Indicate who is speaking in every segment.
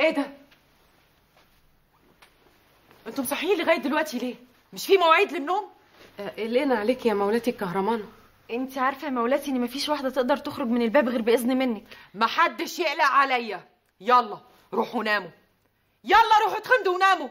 Speaker 1: ايه ده انتم صاحيين لغايه دلوقتي ليه مش في مواعيد للنوم
Speaker 2: قلقنا عليك يا مولاتي الكهرمانه
Speaker 3: انت عارفه يا مولاتي ان مفيش واحده تقدر تخرج من الباب غير باذن منك
Speaker 1: محدش يقلق عليا يلا روحوا ناموا يلا روحوا اتخندوا وناموا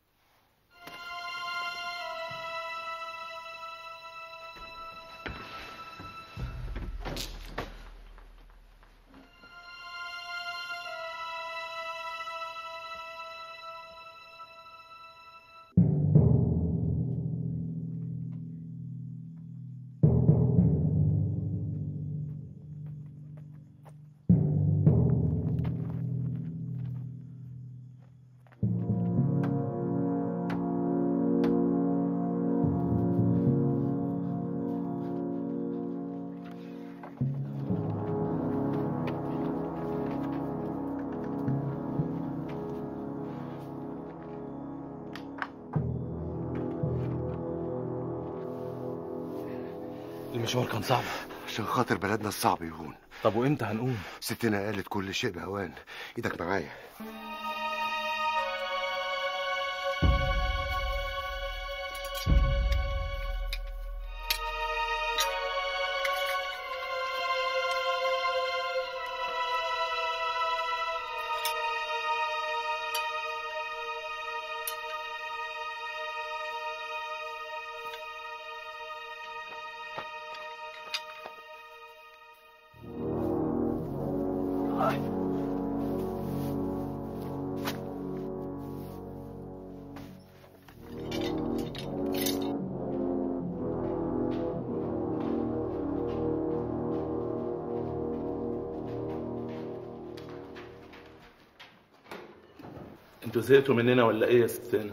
Speaker 4: المشوار كان صعب
Speaker 5: عشان خاطر بلدنا الصعب يهون
Speaker 4: طب وامتى هنقوم
Speaker 5: ستنا قالت كل شيء بهوان ايدك معايا
Speaker 4: انتوا زهقتوا مننا ولا ايه يا ستنا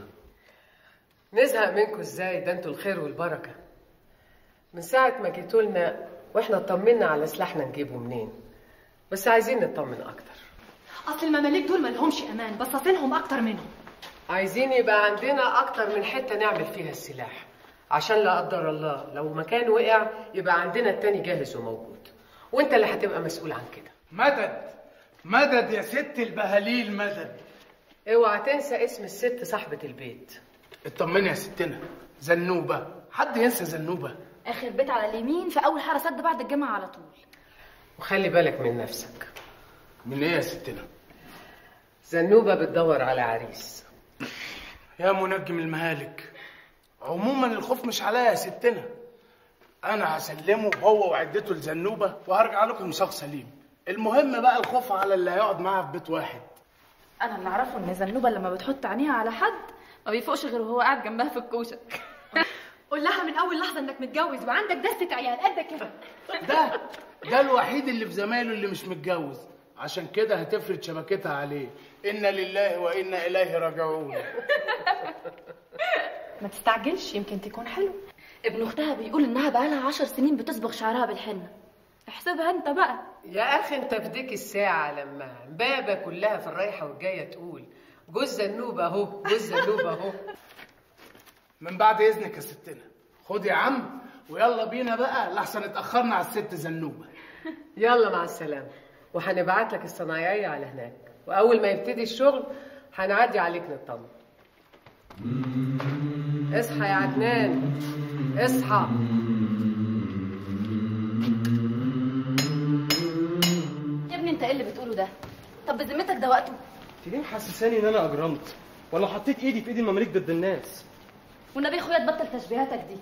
Speaker 2: نزهق منكم ازاي ده انتوا الخير والبركه من ساعه ما جيتوا لنا واحنا اطمنا على سلاحنا نجيبه منين بس عايزين نطمن اكتر
Speaker 6: اصل المماليك دول ملهمش امان بصاصينهم اكتر منهم
Speaker 2: عايزين يبقى عندنا اكتر من حته نعمل فيها السلاح عشان لا قدر الله لو مكان وقع يبقى عندنا التاني جاهز وموجود وانت اللي هتبقى مسؤول عن كده
Speaker 7: مدد مدد يا ست البهاليل مدد
Speaker 2: اوعى تنسى اسم الست صاحبة البيت
Speaker 7: اطمني يا ستنا زنوبة حد ينسى زنوبة
Speaker 6: اخر بيت على اليمين في اول حاره سد بعد الجامعه على طول
Speaker 2: وخلي بالك من نفسك
Speaker 7: من ايه يا ستنا
Speaker 2: زنوبة بتدور على عريس
Speaker 7: يا منجم المهالك عموما الخوف مش عليا يا ستنا انا هسلمه هو وعدته لزنوبة وهرجع لكم شخص سليم المهم بقى الخوف على اللي هيقعد معاها في بيت واحد
Speaker 3: انا اللي اعرفه ان زنوبه لما بتحط عينيها على حد ما بيفوقش غير وهو قاعد جنبها في الكوشك
Speaker 6: قول لها من اول لحظه انك متجوز وعندك دسه عيال قد كده
Speaker 7: ده ده الوحيد اللي في زمايله اللي مش متجوز عشان كده هتفرد شبكتها عليه إنا لله وإنا إليه راجعون
Speaker 3: ما تستعجلش يمكن تكون حلو ابن اختها بيقول انها بقالها عشر سنين بتصبغ شعرها بالحنه احسبها انت بقى
Speaker 2: يا اخي انت في ديك الساعة لما بابا كلها في الرايحة والجاية تقول جوز زنوبة اهو جوز زنوبة اهو
Speaker 7: من بعد إذنك يا ستنا خد يا عم ويلا بينا بقى لحسن اتأخرنا على الست زنوبة
Speaker 2: يلا مع السلامة وهنبعت لك الصنايعية على هناك وأول ما يبتدي الشغل هنعدي عليك نطمن اصحى يا عدنان اصحى
Speaker 6: يا ابني انت ايه اللي بتقوله ده طب بذمتك ده وقته
Speaker 8: انت ليه محسساني ان انا اجرمت ولا حطيت ايدي في ايد المماليك ضد الناس
Speaker 6: والنبي اخويا تبطل تشبيهاتك دي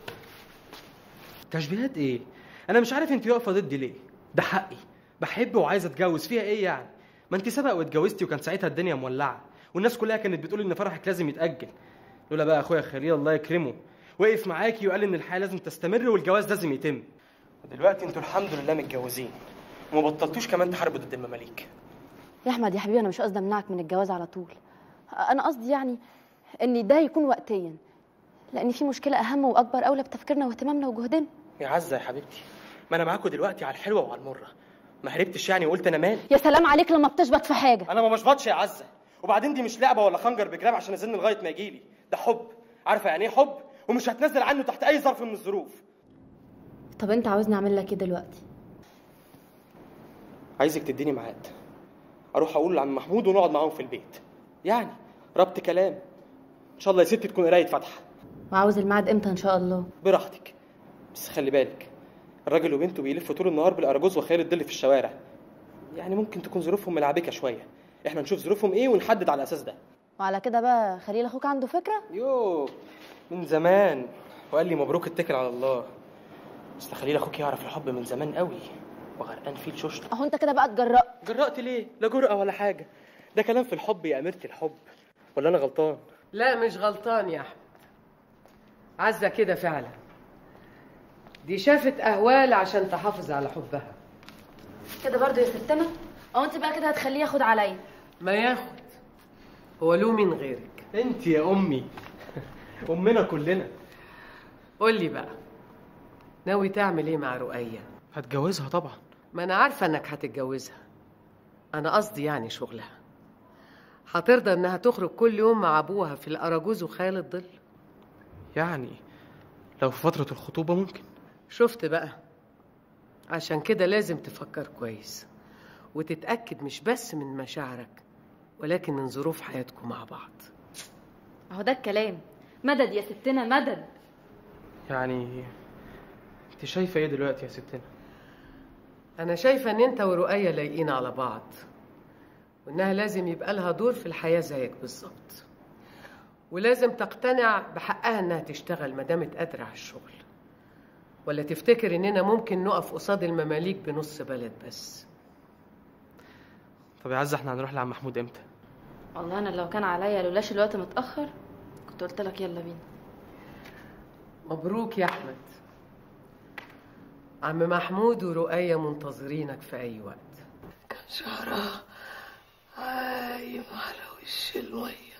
Speaker 8: تشبيهات ايه انا مش عارف انت واقفه ضدي ليه ده حقي بحب وعايز اتجوز فيها ايه يعني ما انت سبق واتجوزتي وكان ساعتها الدنيا مولعه والناس كلها كانت بتقول ان فرحك لازم يتاجل لولا بقى اخويا خليل الله يكرمه وقف معاكي وقال ان الحياه لازم تستمر والجواز لازم يتم ودلوقتي انتوا الحمد لله متجوزين وما بطلتوش كمان تحاربوا ضد المماليك
Speaker 9: يا احمد يا حبيبي انا مش قصدي امنعك من الجواز على طول انا قصدي يعني ان ده يكون وقتيا لان في مشكله اهم واكبر اولى بتفكيرنا واهتمامنا وجهدنا
Speaker 8: يا عزه يا حبيبتي ما انا معاكم دلوقتي على الحلوه وعلى المره ما هربتش يعني وقلت انا مالي
Speaker 9: يا سلام عليك لما بتشبط في حاجه
Speaker 8: انا ما بشبطش يا عزه وبعدين دي مش لعبه ولا خنجر بجراب عشان ازن لغايه ما يجيلي ده حب عارفه يعني ايه حب ومش هتنزل عنه تحت اي ظرف من الظروف
Speaker 9: طب انت عاوزني اعمل لك ايه دلوقتي
Speaker 8: عايزك تديني ميعاد اروح اقول لعم محمود ونقعد معاهم في البيت يعني ربط كلام ان شاء الله يا ستي تكون قرايه فاتحه
Speaker 9: وعاوز الميعاد امتى ان شاء الله
Speaker 8: براحتك بس خلي بالك الراجل وبنته بيلفوا طول النهار بالاراجوز وخيال الظل في الشوارع يعني ممكن تكون ظروفهم ملعبكه شويه احنا نشوف ظروفهم ايه ونحدد على الاساس ده
Speaker 9: وعلى كده بقى خليل اخوك عنده فكره
Speaker 8: يو من زمان وقال لي مبروك اتكل على الله اصل خليل اخوك يعرف الحب من زمان قوي وغرقان فيه لشوشته
Speaker 9: اهو انت كده بقى اتجرأت
Speaker 8: جرأت ليه لا جرأة ولا حاجه ده كلام في الحب يا اميره الحب ولا انا غلطان
Speaker 2: لا مش غلطان يا احمد عزة كده فعلا دي شافت اهوال عشان تحافظ على حبها
Speaker 9: كده برضه يا ستنا اهو انت بقى كده هتخليه ياخد عليا
Speaker 2: ما ياخد هو له مين غيرك
Speaker 8: انت يا امي امنا كلنا
Speaker 2: قول لي بقى ناوي تعمل ايه مع رؤية
Speaker 8: هتجوزها طبعا
Speaker 2: ما انا عارفة انك هتتجوزها انا قصدي يعني شغلها هترضى انها تخرج كل يوم مع ابوها في الاراجوز وخيال الظل
Speaker 8: يعني لو في فتره الخطوبه ممكن
Speaker 2: شفت بقى عشان كده لازم تفكر كويس وتتأكد مش بس من مشاعرك ولكن من ظروف حياتكم مع بعض
Speaker 3: اهو ده الكلام مدد يا ستنا مدد
Speaker 8: يعني انت شايفه ايه دلوقتي يا ستنا
Speaker 2: أنا شايفة إن أنت ورؤية لايقين على بعض وإنها لازم يبقى لها دور في الحياة زيك بالظبط ولازم تقتنع بحقها إنها تشتغل ما دامت قادرة على الشغل ولا تفتكر إننا ممكن نقف قصاد المماليك بنص بلد بس
Speaker 8: طب يا عزه احنا هنروح لعم محمود امتى
Speaker 3: والله انا لو كان عليا لولاش الوقت متاخر كنت قلت لك يلا بينا
Speaker 2: مبروك يا أحمد عم محمود ورؤية منتظرينك في أي وقت كان شعرها عايم على وش المية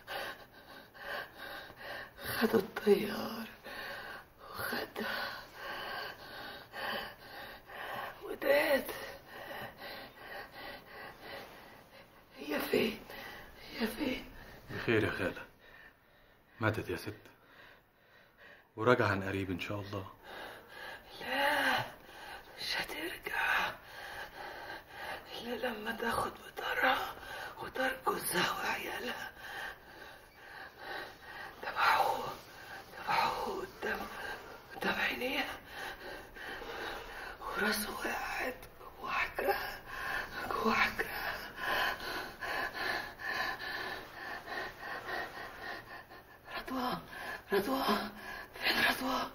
Speaker 2: خدوا الطيار وخدها وداد هي فين هي فين
Speaker 4: بخير يا خالة ماتت يا ست وراجعة عن قريب إن شاء الله
Speaker 2: لا مش هترجع إلا لما تاخد بطارها وطار جوزها وعيالها تبعوه تبعوه قدام قدام عينيها وراسه وقعت جوه حجرها جوه حجرها رضوى رضوى فين رضوى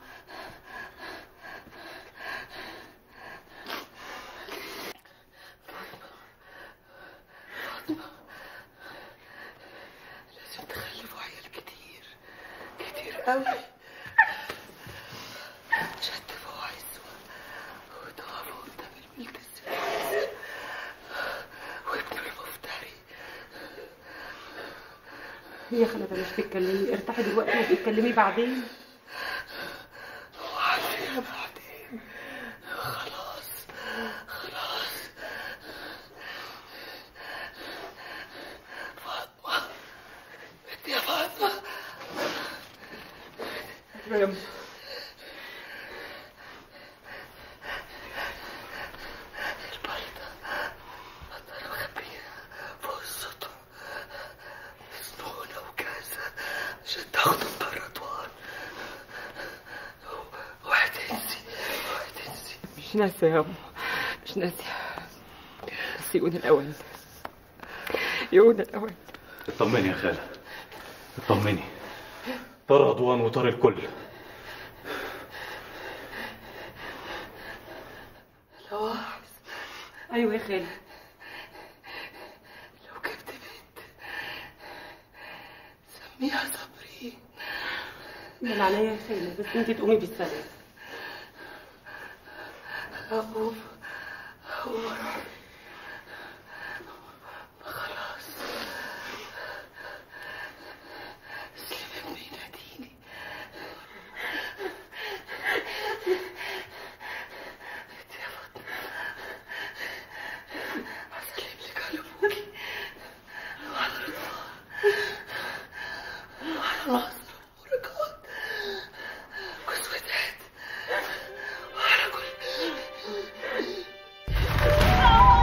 Speaker 2: لازم تخلفوا عيال كتير كتير قوي شتفوا عزوة وتقفوا قدام البلد السفاح وابنوا المفتري
Speaker 10: يا خالة بلاش تتكلمي ارتاحي دلوقتي وتتكلمي بعدين
Speaker 2: وعارفين بعدين خلاص خلاص فاطمة انت يا فاطمة
Speaker 10: تمام
Speaker 2: البلدة بطلوا مخبيها فوق السطح سنونة وكاسة عشان تاخدوا البرطوان وهتنسي وهتنسي
Speaker 10: مش ناسية يا أمه مش ناسية بس يقول الأول يقول الأول
Speaker 4: اطمني يا خالة اطمني طار رضوان وطار الكل
Speaker 2: لواحظ
Speaker 10: أيوة يا خالة
Speaker 2: لو جبت بنت سميها صبري
Speaker 10: من عليا يا خالة بس انتي تقومي بالسلامة
Speaker 2: أقوم أقوم أروح خلاص سليم ابني يناديني انت يا فاطمة هسلم لك على أبوكي وعلى رضوان وعلى ناصر وبركات وسودات وعلى كل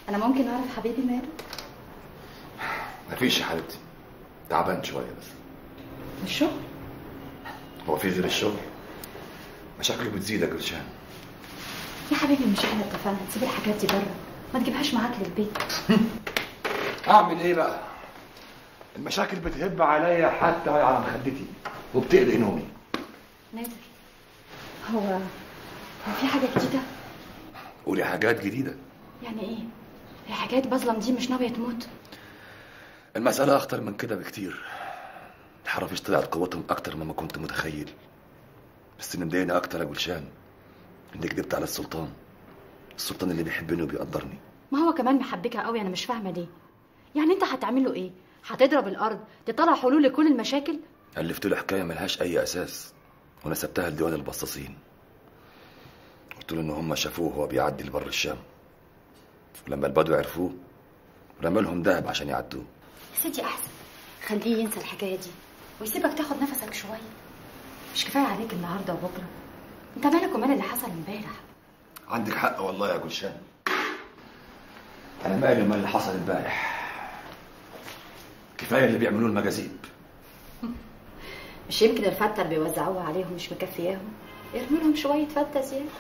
Speaker 3: انا ممكن اعرف حبيبي ماله
Speaker 11: مفيش يا حبيبتي تعبان شويه بس
Speaker 3: الشغل
Speaker 11: هو في غير الشغل مشاكله بتزيد يا جرشان
Speaker 3: يا حبيبي مش احنا اتفقنا تسيب الحاجات دي بره ما تجيبهاش معاك للبيت
Speaker 11: اعمل ايه بقى المشاكل بتهب عليا حتى على مخدتي وبتقلق نومي
Speaker 3: نادر هو هو في حاجه جديده
Speaker 11: قولي حاجات جديده
Speaker 3: يعني ايه هي حكايه بظلم دي مش ناويه تموت
Speaker 11: المسألة أخطر من كده بكتير الحرافيش طلعت قوتهم أكتر مما كنت متخيل بس اللي مضايقني أكتر يا جولشان إني كدبت على السلطان السلطان اللي بيحبني وبيقدرني
Speaker 3: ما هو كمان محبكها قوي انا مش فاهمه ليه يعني انت هتعمل له ايه هتضرب الارض تطلع حلول لكل المشاكل
Speaker 11: ألفت له حكاية ملهاش أي أساس ونسبتها لديوان البصاصين قلت له إن هم شافوه وهو بيعدي لبر الشام ولما البدو عرفوه رمى لهم دهب عشان يعدوه
Speaker 3: يا سيدي احسن خليه ينسى الحكايه دي ويسيبك تاخد نفسك شويه مش كفايه عليك النهارده وبكره انت مالك ومال اللي حصل امبارح
Speaker 11: عندك حق والله يا جولشان أنا مالي ومال اللي حصل امبارح كفاية اللي بيعملوه المجاذيب
Speaker 3: مش يمكن الفتة اللي بيوزعوها عليهم مش مكفياهم ارمي لهم شويه فتة زياده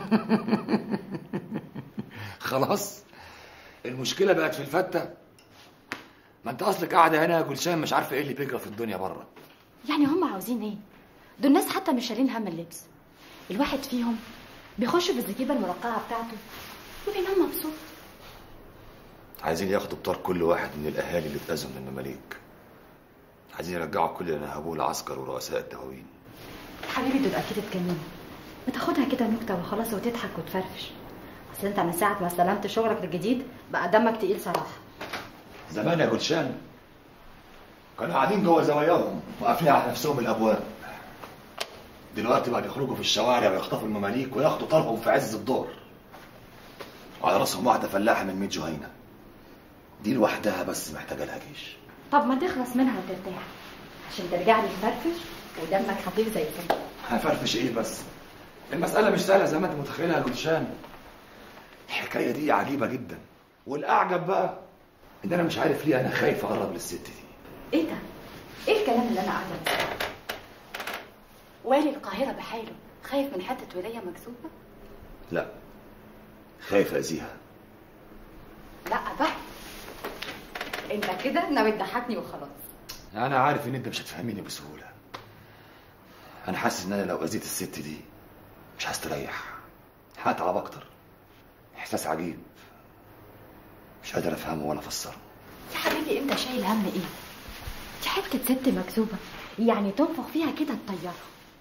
Speaker 11: خلاص المشكلة بقت في الفتة ما انت اصلك قاعدة هنا يا جولشان مش عارفة ايه اللي بيجرى في الدنيا بره
Speaker 3: يعني هم عاوزين ايه دول ناس حتى مش شايلين هم اللبس الواحد فيهم بيخش في الزجيبه المرقعه بتاعته وبينام مبسوط
Speaker 11: عايزين ياخدوا بطار كل واحد من الاهالي اللي اتأذوا من المماليك عايزين يرجعوا كل اللي نهبوه العسكر ورؤساء الدواوين
Speaker 3: حبيبي دول اكيد اتجننوا ما تاخدها كده نكته وخلاص وتضحك وتفرفش اصل انت من ساعه ما استلمت شغلك الجديد بقى دمك تقيل صراحه
Speaker 11: زمان يا جولشان كانوا قاعدين جوه زواياهم وقافلين على نفسهم الابواب دلوقتي بقى بيخرجوا في الشوارع ويخطفوا المماليك وياخدوا طلبهم في عز الدور وعلى راسهم واحده فلاحه من 100 جهينه دي لوحدها بس محتاجه لها جيش
Speaker 3: طب ما تخلص منها وترتاح عشان ترجع لي تفرفش ودمك خفيف زي الفل
Speaker 11: هفرفش ايه بس المسألة مش سهلة زي ما انت متخيلها يا جولشان الحكاية دي عجيبة جدا والأعجب بقى إن أنا مش عارف ليه أنا خايف أقرب للست دي
Speaker 3: ايه ده ايه الكلام اللي انا قاعده بسمعه والي القاهره بحاله خايف من حته ولايه مكسوبه
Speaker 11: لا خايف أذيها
Speaker 3: لا بقى انت كده ناوي تضحكني وخلاص
Speaker 11: أنا عارف إن أنت مش هتفهميني بسهولة أنا حاسس إن أنا لو أذيت الست دي مش هستريح هتعب أكتر إحساس عجيب مش قادر أفهمه ولا أفسره
Speaker 3: يا حبيبي انت شايل هم ايه دي حته ست مكسوبه يعني تنفخ فيها كده الطياره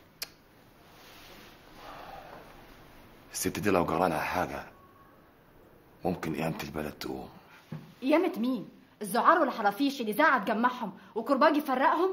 Speaker 11: الست دي لو جرالها حاجة ممكن قيامة البلد تقوم
Speaker 3: قيامة مين الزعار والحرافيش اللي زعت جمعهم وكرباج يفرقهم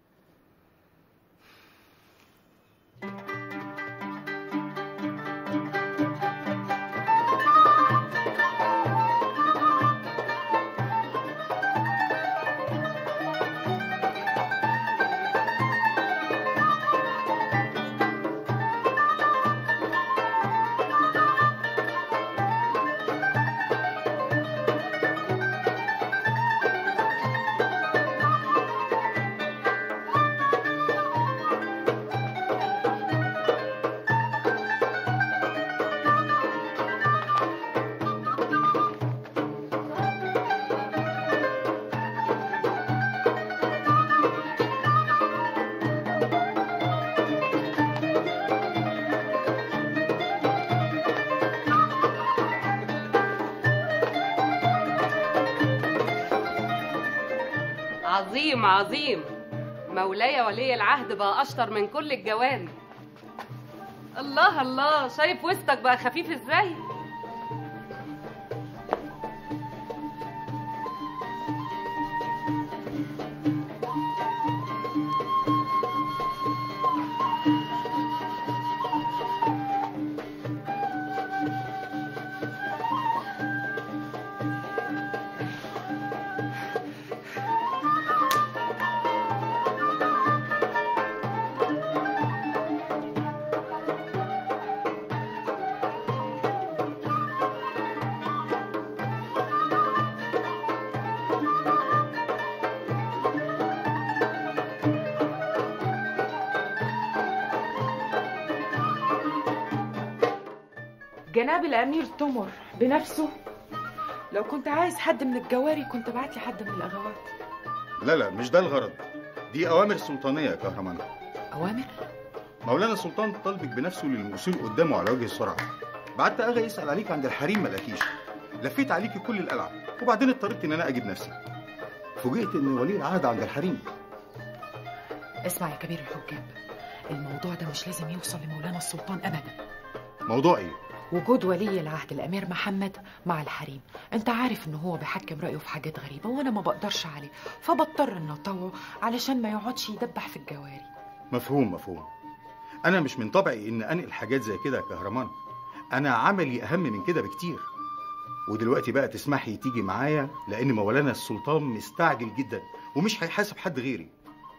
Speaker 12: عظيم عظيم مولاي ولي العهد بقى اشطر من كل الجوان الله الله شايف وسطك بقى خفيف ازاي
Speaker 1: جناب الامير تمر بنفسه لو كنت عايز حد من الجواري كنت بعت لي حد من الاغوات
Speaker 13: لا لا مش ده الغرض دي اوامر سلطانيه يا كهرمان
Speaker 1: اوامر
Speaker 13: مولانا السلطان طالبك بنفسه للوصول قدامه على وجه السرعه بعت اغا يسال عليك عند الحريم ما لقيش لفيت عليكي كل القلعه وبعدين اضطريت ان انا اجي بنفسي فوجئت ان ولي العهد عند الحريم
Speaker 1: اسمع يا كبير الحجاب الموضوع ده مش لازم يوصل لمولانا السلطان ابدا
Speaker 13: موضوع ايه
Speaker 1: وجود ولي العهد الامير محمد مع الحريم انت عارف ان هو بيحكم رايه في حاجات غريبه وانا ما بقدرش عليه فبضطر ان اطوعه علشان ما يقعدش يدبح في الجواري
Speaker 13: مفهوم مفهوم انا مش من طبعي ان انقل حاجات زي كده يا كهرمان انا عملي اهم من كده بكتير ودلوقتي بقى تسمحي تيجي معايا لان مولانا السلطان مستعجل جدا ومش هيحاسب حد غيري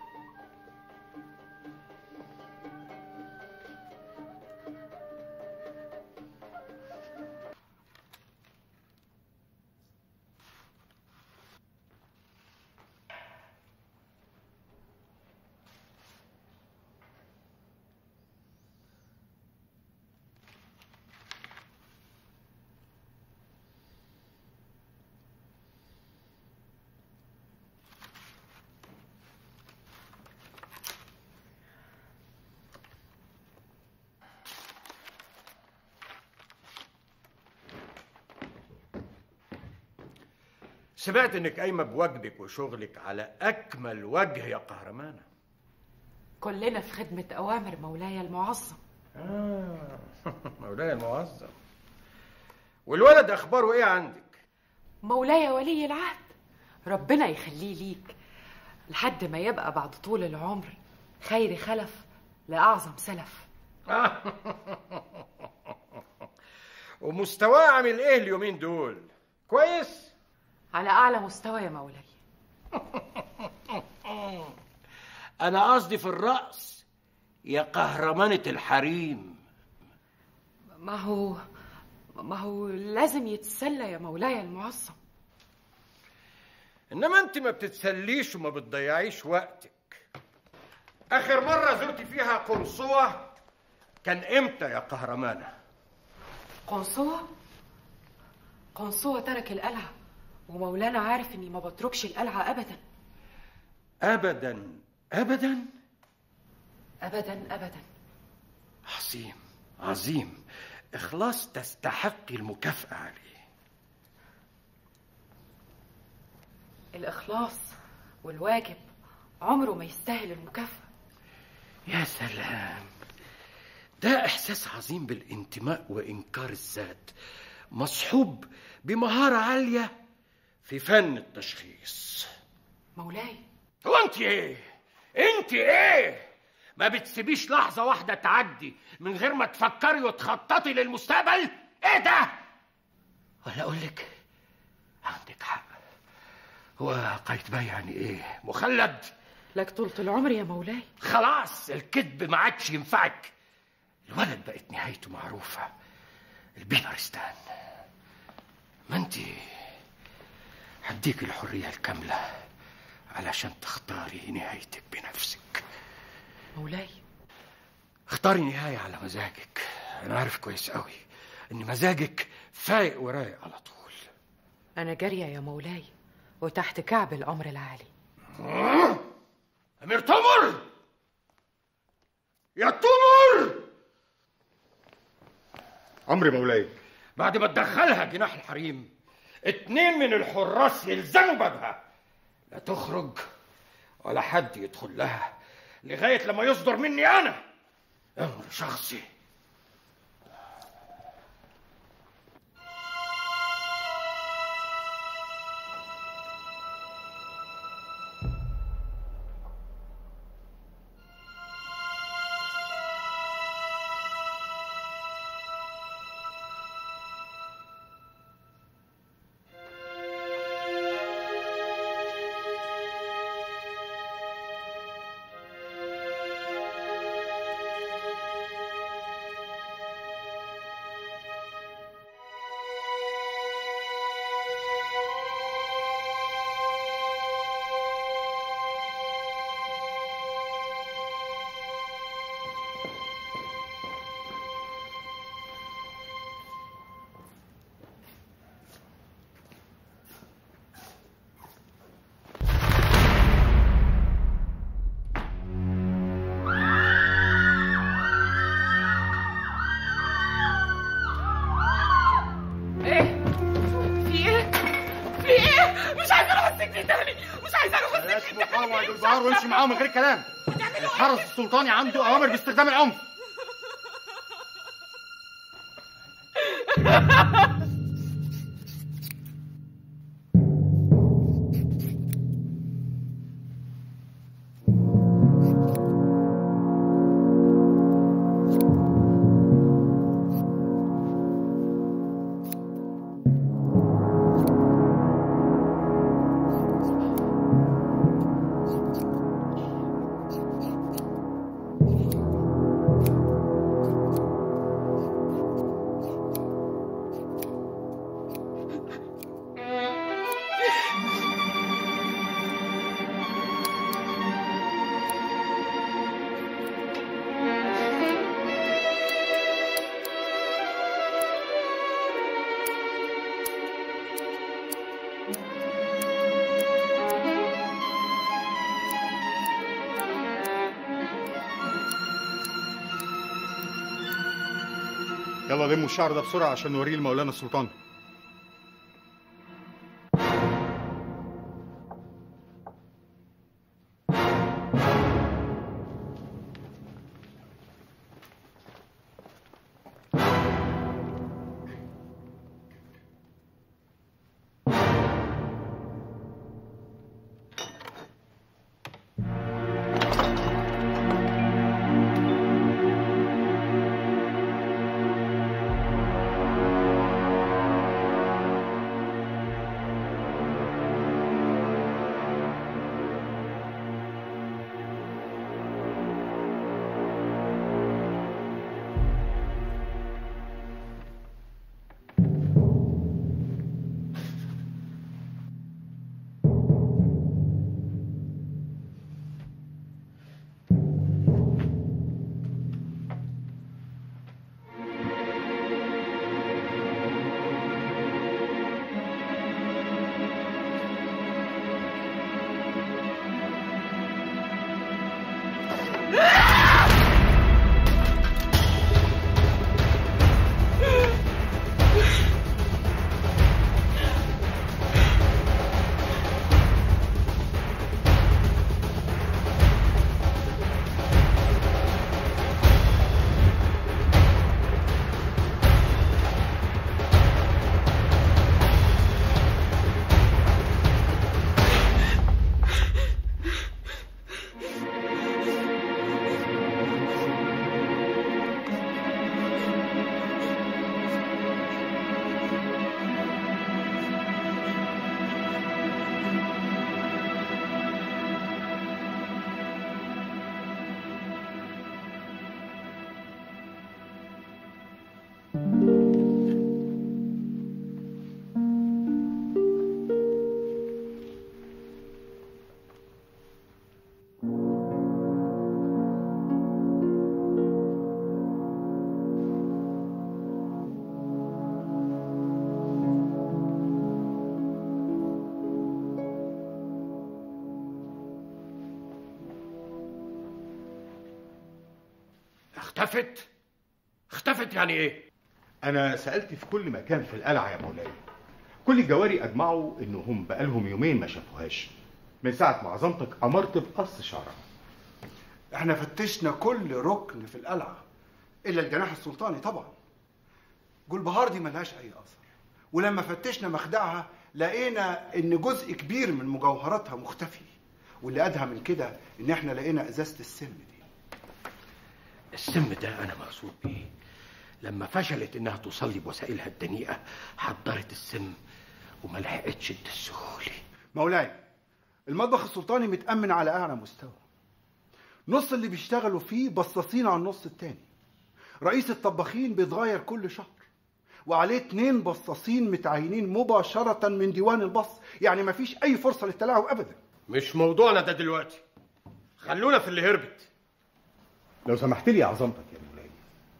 Speaker 14: سمعت انك قايمه بواجبك وشغلك على اكمل وجه يا قهرمانه
Speaker 1: كلنا في خدمه اوامر مولاي المعظم
Speaker 14: آه مولاي المعظم والولد اخباره ايه عندك
Speaker 1: مولاي ولي العهد ربنا يخليه ليك لحد ما يبقى بعد طول العمر خير خلف لأعظم سلف
Speaker 14: ومستواه عامل ايه اليومين دول كويس
Speaker 1: على أعلى مستوى يا مولاي
Speaker 14: انا قصدي في الرأس يا قهرمانة الحريم
Speaker 1: ما هو ما هو لازم يتسلى يا مولاي المعظم
Speaker 14: انما انت ما بتتسليش وما بتضيعيش وقتك اخر مرة زرت فيها قنصوة كان امتى يا قهرمانة
Speaker 1: قنصوة قنصوة ترك القلعة ومولانا عارف اني ما بتركش القلعة ابدا
Speaker 14: ابدا ابدا
Speaker 1: ابدا ابدا
Speaker 14: عظيم عظيم اخلاص تستحقي المكافأة عليه
Speaker 1: الإخلاص والواجب عمره ما يستاهل المكافأة
Speaker 14: يا سلام ده احساس عظيم بالانتماء وانكار الذات مصحوب بمهارة عالية في فن التشخيص
Speaker 1: مولاي
Speaker 14: هو انت ايه انت ايه ما بتسيبيش لحظة واحدة تعدي من غير ما تفكري وتخططي للمستقبل ايه ده ولا اقول لك عندك حق هو قايتباي يعني ايه مخلد
Speaker 1: لك طولة العمر يا مولاي
Speaker 14: خلاص الكذب ما عادش ينفعك الولد بقت نهايته معروفة البيبرستان ما انت هديك الحرية الكاملة علشان تختاري نهايتك بنفسك
Speaker 1: مولاي
Speaker 14: اختاري نهاية على مزاجك أنا عارف كويس قوي إن مزاجك فايق ورايق على طول
Speaker 1: أنا جارية يا مولاي وتحت كعب الأمر العالي
Speaker 14: أمير تمر يا تمر
Speaker 13: امر مولاي
Speaker 14: بعد ما تدخلها جناح الحريم اتنين من الحراس يلزموا بابها لا تخرج ولا حد يدخل لها لغاية لما يصدر مني أنا أمر شخصي
Speaker 13: اوعى البهار وامشي معاهم من غير كلام الحرس السلطاني عنده اوامر باستخدام العنف يلا لموا الشعر ده بسرعه عشان نوريه لمولانا السلطان
Speaker 14: اختفت اختفت يعني ايه
Speaker 13: انا سالت في كل مكان في القلعه يا مولاي كل الجواري اجمعوا انهم بقالهم يومين ما شافوهاش من ساعه ما عظمتك امرت بقص شعرها
Speaker 15: احنا فتشنا كل ركن في القلعه الا الجناح السلطاني طبعا جلبهار دي ملهاش اي اثر ولما فتشنا مخدعها لقينا ان جزء كبير من مجوهراتها مختفي واللي ادهى من كده ان احنا لقينا ازازه السم دي
Speaker 14: السم ده انا مقصود بيه لما فشلت انها توصل لي بوسائلها الدنيئه حضرت السم وما لحقتش تدسهولي
Speaker 15: مولاي المطبخ السلطاني متأمن على أعلى مستوى نص اللي بيشتغلوا فيه بصاصين على النص التاني رئيس الطباخين بيتغير كل شهر وعليه اتنين بصاصين متعينين مباشرة من ديوان البص يعني مفيش أي فرصة للتلاعب أبدا
Speaker 14: مش موضوعنا ده دلوقتي خلونا في اللي هربت
Speaker 13: لو سمحت لي يا عظمتك يا مولاي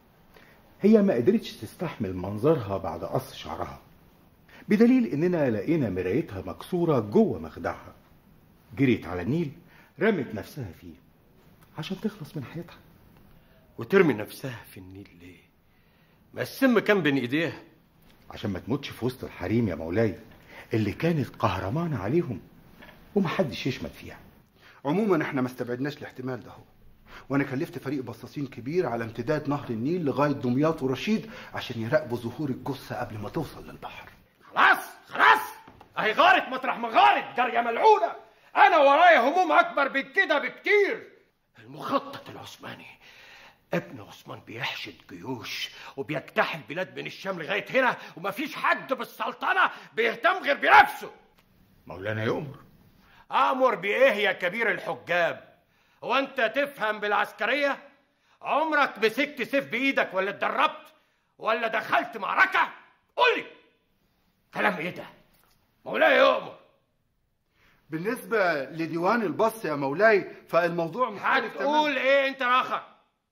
Speaker 13: هي ما قدرتش تستحمل منظرها بعد قص شعرها بدليل اننا لقينا مرايتها مكسوره جوه مخدعها جريت على النيل رمت نفسها فيه عشان تخلص من حياتها
Speaker 14: وترمي نفسها في النيل ليه ما السم كان بين ايديها
Speaker 13: عشان ما تموتش في وسط الحريم يا مولاي اللي كانت قهرمانة عليهم ومحدش يشمت فيها
Speaker 15: عموما احنا ما استبعدناش الاحتمال ده هو وانا كلفت فريق بصاصين كبير على امتداد نهر النيل لغايه دمياط ورشيد عشان يراقبوا ظهور الجثه قبل ما توصل للبحر
Speaker 14: خلاص خلاص اهي غارت مطرح ما غارت جاريه ملعونه انا ورايا هموم اكبر من كده بكتير المخطط العثماني ابن عثمان بيحشد جيوش وبيجتاح البلاد من الشام لغايه هنا ومفيش حد بالسلطنه بيهتم غير بنفسه
Speaker 13: مولانا يؤمر
Speaker 14: امر بايه يا كبير الحجاب هو انت تفهم بالعسكريه عمرك مسكت سيف بايدك ولا اتدربت ولا دخلت معركه قول لي كلام ايه ده مولاي يؤمر
Speaker 15: بالنسبه لديوان البص يا مولاي فالموضوع مختلف
Speaker 14: هتقول ايه انت راخر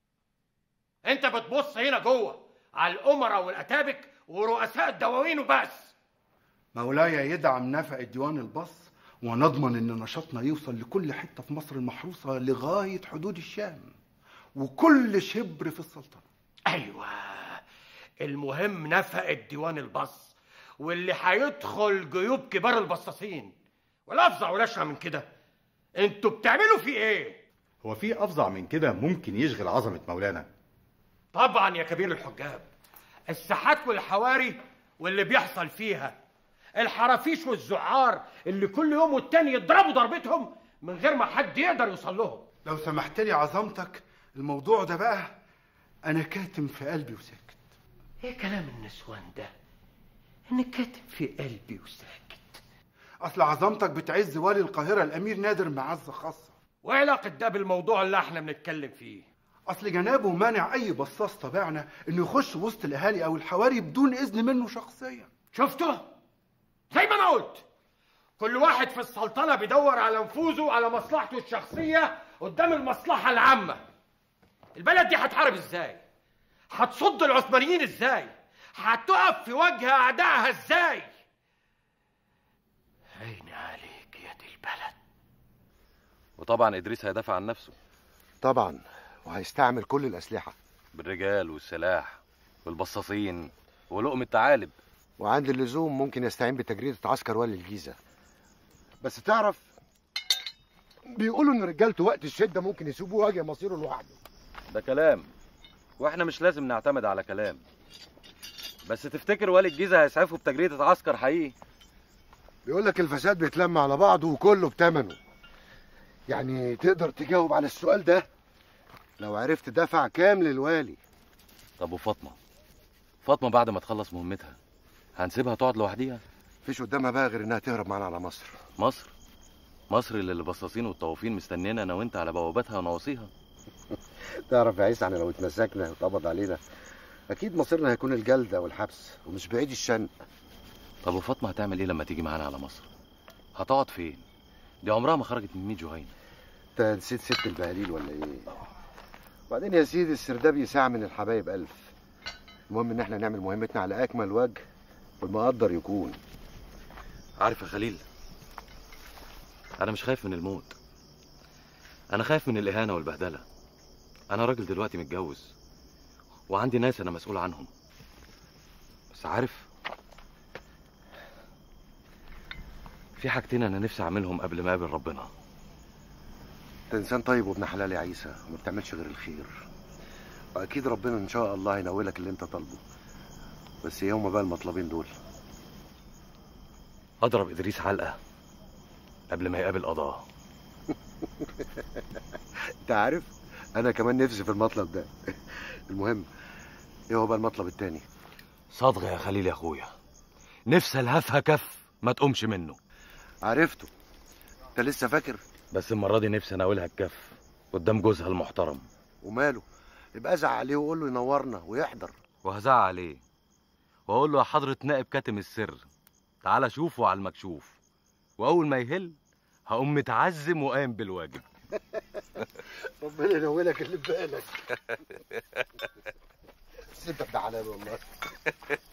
Speaker 14: انت بتبص هنا جوه على الامراء والاتابك ورؤساء الدواوين وبس
Speaker 15: مولاي يدعم نفع ديوان البص ونضمن ان نشاطنا يوصل لكل حته في مصر المحروسه لغايه حدود الشام وكل شبر في السلطنه
Speaker 14: ايوه المهم نفق الديوان البص واللي هيدخل جيوب كبار البصاصين ولا افظع ولا اشهى من كده انتوا بتعملوا فيه ايه
Speaker 13: هو في افظع من كده ممكن يشغل عظمه مولانا
Speaker 14: طبعا يا كبير الحجاب الساحات والحواري واللي بيحصل فيها الحرافيش والزعار اللي كل يوم والتاني يضربوا ضربتهم من غير ما حد يقدر يوصل لهم
Speaker 15: لو سمحت لي عظمتك الموضوع ده بقى انا كاتم في قلبي وساكت
Speaker 14: ايه كلام النسوان ده انا كاتم في قلبي وساكت
Speaker 15: اصل عظمتك بتعز والي القاهره الامير نادر معزه خاصه
Speaker 14: وايه علاقه ده بالموضوع اللي احنا بنتكلم فيه
Speaker 15: اصل جنابه مانع اي بصاص تبعنا انه يخش وسط الاهالي او الحواري بدون اذن منه شخصيا
Speaker 14: شفتوا زي ما انا قلت كل واحد في السلطنه بيدور على نفوذه على مصلحته الشخصيه قدام المصلحه العامه البلد دي هتحارب ازاي هتصد العثمانيين ازاي هتقف في وجه اعدائها ازاي عيني عليك يا دي البلد
Speaker 16: وطبعا ادريس هيدافع عن نفسه
Speaker 5: طبعا وهيستعمل كل الاسلحه
Speaker 16: بالرجال والسلاح والبصاصين ولقم الثعالب
Speaker 5: وعند اللزوم ممكن يستعين بتجريدة عسكر والي الجيزة بس تعرف بيقولوا ان رجالته وقت الشدة ممكن يسيبوه واجه مصيره لوحده
Speaker 16: ده كلام واحنا مش لازم نعتمد على كلام بس تفتكر والي الجيزة هيسعفه بتجريدة عسكر حقيقي
Speaker 5: بيقول لك الفساد بيتلم على بعضه وكله بتمنه يعني تقدر تجاوب على السؤال ده لو عرفت دفع كام للوالي
Speaker 16: طب وفاطمة فاطمة بعد ما تخلص مهمتها هنسيبها تقعد لوحديها
Speaker 5: مفيش قدامها بقى غير انها تهرب معانا على مصر
Speaker 16: مصر مصر اللي البصاصين والطوافين مستنينا انا وانت على بوابتها ونواصيها
Speaker 5: تعرف يا عيسى احنا لو اتمسكنا واتقبض علينا اكيد مصيرنا هيكون الجلده والحبس ومش بعيد الشنق
Speaker 16: طب وفاطمة هتعمل ايه لما تيجي معانا على مصر هتقعد فين دي عمرها ما خرجت من 100 جهينة
Speaker 5: انت نسيت ست البهاليل ولا ايه وبعدين يا سيدي السرداب يساع من الحبايب الف المهم ان احنا نعمل مهمتنا على اكمل وجه والمقدر يكون
Speaker 16: عارف يا خليل انا مش خايف من الموت انا خايف من الاهانه والبهدله انا راجل دلوقتي متجوز وعندي ناس انا مسؤول عنهم بس عارف في حاجتين انا نفسي اعملهم قبل ما اقابل ربنا
Speaker 5: انت انسان طيب وابن حلال يا عيسى وما بتعملش غير الخير واكيد ربنا ان شاء الله هينولك اللي انت طالبه بس ايه هما بقى المطلبين دول
Speaker 16: اضرب ادريس علقه قبل ما يقابل قضاه
Speaker 5: انت عارف انا كمان نفسي في المطلب ده المهم ايه هو بقى المطلب التاني
Speaker 16: صدغه يا خليل يا اخويا نفسي الهفها كف ما تقومش منه
Speaker 5: عرفته انت لسه فاكر
Speaker 16: بس المره دي نفسي اناولها الكف قدام جوزها المحترم
Speaker 5: وماله يبقى ازعق عليه وقول له ينورنا ويحضر
Speaker 16: وهزعق عليه واقول له يا حضره نائب كاتم السر تعالى شوفه على المكشوف واول ما يهل هقوم متعزم وقايم بالواجب
Speaker 5: ربنا ينولك اللي في بالك بس انت ابن حلال والله